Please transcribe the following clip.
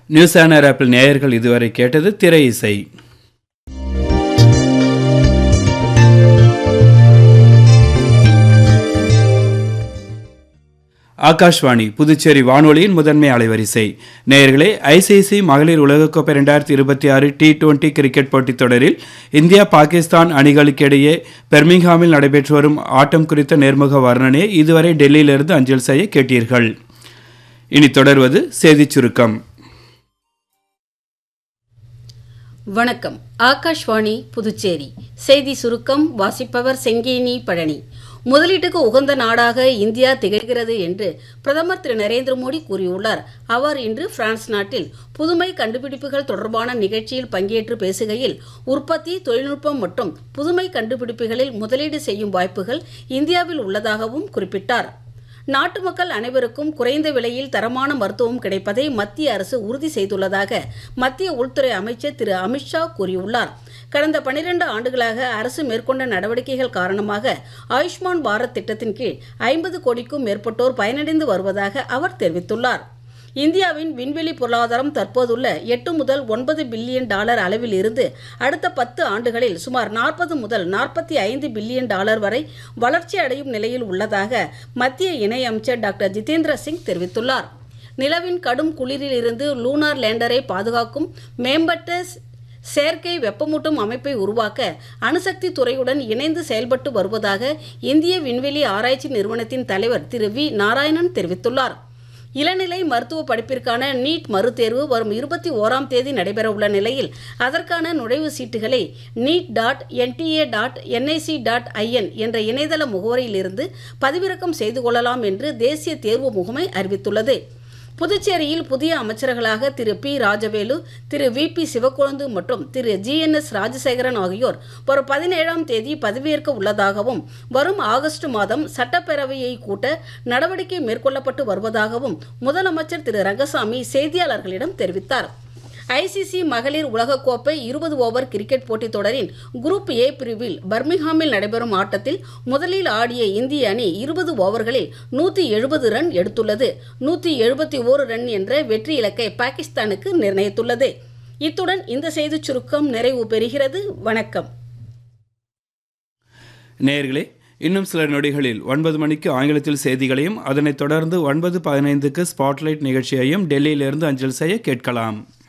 news honour apple நேயர்கள் இதுவரை கேட்டது திரை இசை ஆகாஷ்வாணி புதுச்சேரி வானொலியின் முதன்மை அலைவரிசை நேயர்களே ஐசிசி மகளிர் உலகக்கோப்பை ரெண்டாயிரத்தி இருபத்தி ஆறு டி டுவெண்டி கிரிக்கெட் போட்டித் தொடரில் இந்தியா பாகிஸ்தான் அணிகளுக்கிடையே பெர்மிங்ஹாமில் நடைபெற்று வரும் ஆட்டம் குறித்த நேர்முக வர்ணனையை இதுவரை டெல்லியிலிருந்து அஞ்சல் செய்ய கேட்டீர்கள் இனி தொடர்வது செய்திச் சுருக்கம் வணக்கம் ஆகாஷ்வாணி புதுச்சேரி செய்தி சுருக்கம் வாசிப்பவர் செங்கேனி பழனி முதலீட்டுக்கு உகந்த நாடாக இந்தியா திகழ்கிறது என்று பிரதமர் திரு நரேந்திர மோடி கூறியுள்ளார் அவர் இன்று பிரான்ஸ் நாட்டில் புதுமை கண்டுபிடிப்புகள் தொடர்பான நிகழ்ச்சியில் பங்கேற்று பேசுகையில் உற்பத்தி தொழில்நுட்பம் மற்றும் புதுமை கண்டுபிடிப்புகளில் முதலீடு செய்யும் வாய்ப்புகள் இந்தியாவில் உள்ளதாகவும் குறிப்பிட்டார் நாட்டு மக்கள் அனைவருக்கும் குறைந்த விலையில் தரமான மருத்துவம் கிடைப்பதை மத்திய அரசு உறுதி செய்துள்ளதாக மத்திய உள்துறை அமைச்சர் திரு அமித்ஷா கூறியுள்ளார் கடந்த பனிரெண்டு ஆண்டுகளாக அரசு மேற்கொண்ட நடவடிக்கைகள் காரணமாக ஆயுஷ்மான் பாரத் திட்டத்தின் கீழ் ஐம்பது கோடிக்கும் மேற்பட்டோர் பயனடைந்து வருவதாக அவர் தெரிவித்துள்ளார் இந்தியாவின் விண்வெளி பொருளாதாரம் தற்போதுள்ள எட்டு முதல் ஒன்பது பில்லியன் டாலர் அளவில் இருந்து அடுத்த பத்து ஆண்டுகளில் சுமார் நாற்பது முதல் நாற்பத்தி ஐந்து பில்லியன் டாலர் வரை வளர்ச்சி அடையும் நிலையில் உள்ளதாக மத்திய இணையமைச்சர் டாக்டர் ஜிதேந்திர சிங் தெரிவித்துள்ளார் நிலவின் கடும் குளிரில் இருந்து லூனார் லேண்டரை பாதுகாக்கும் மேம்பட்ட செயற்கை வெப்பமூட்டும் அமைப்பை உருவாக்க அணுசக்தி துறையுடன் இணைந்து செயல்பட்டு வருவதாக இந்திய விண்வெளி ஆராய்ச்சி நிறுவனத்தின் தலைவர் திரு வி நாராயணன் தெரிவித்துள்ளார் இளநிலை மருத்துவ படிப்பிற்கான நீட் மறுதேர்வு வரும் இருபத்தி ஓராம் தேதி நடைபெறவுள்ள நிலையில் அதற்கான நுழைவு சீட்டுகளை NEET dot NTA dot NIC dot IN என்ற இணையதள முகவரியிலிருந்து பதிவிறக்கம் செய்து கொள்ளலாம் என்று தேசிய தேர்வு முகமை அறிவித்துள்ளது புதுச்சேரியில் புதிய அமைச்சர்களாக Thiru P Rajavelu Thiru V P Sivakozhundhu மற்றும் Thiru G N S Rajasekaran ஆகியோர் வரும் பதினேழாம் தேதி பதவியேற்க உள்ளதாகவும் வரும் ஆகஸ்ட் மாதம் சட்டப்பேரவையை கூட்ட நடவடிக்கை மேற்கொள்ளப்பட்டு வருவதாகவும் முதலமைச்சர் திரு ரங்கசாமி செய்தியாளர்களிடம் தெரிவித்தார் ஐசிசி மகளிர் உலகக்கோப்பை இருபது ஓவர் கிரிக்கெட் போட்டித் தொடரின் குரூப் ஏ பிரிவில் பர்மிங்ஹாமில் நடைபெறும் ஆட்டத்தில் முதலில் ஆடிய இந்திய அணி இருபது ஓவர்களில் நூற்றி எழுபது ரன் எடுத்துள்ளது நூற்றி எழுபத்தி ஓரு ரன் என்ற வெற்றி இலக்கை பாகிஸ்தானுக்கு நிர்ணயித்துள்ளது இத்துடன் இந்த செய்திச் சுருக்கம் நிறைவு பெறுகிறது வணக்கம் நேயர்களே இன்னும் சில நொடிகளில் ஒன்பது மணிக்கு ஆங்கிலத்தில் செய்திகளையும் அதனைத் தொடர்ந்து ஒன்பது பதினைந்துக்கு ஸ்பாட்லைட் நிகழ்ச்சியையும் டெல்லியிலிருந்து அஞ்சல் செய்ய கேட்கலாம்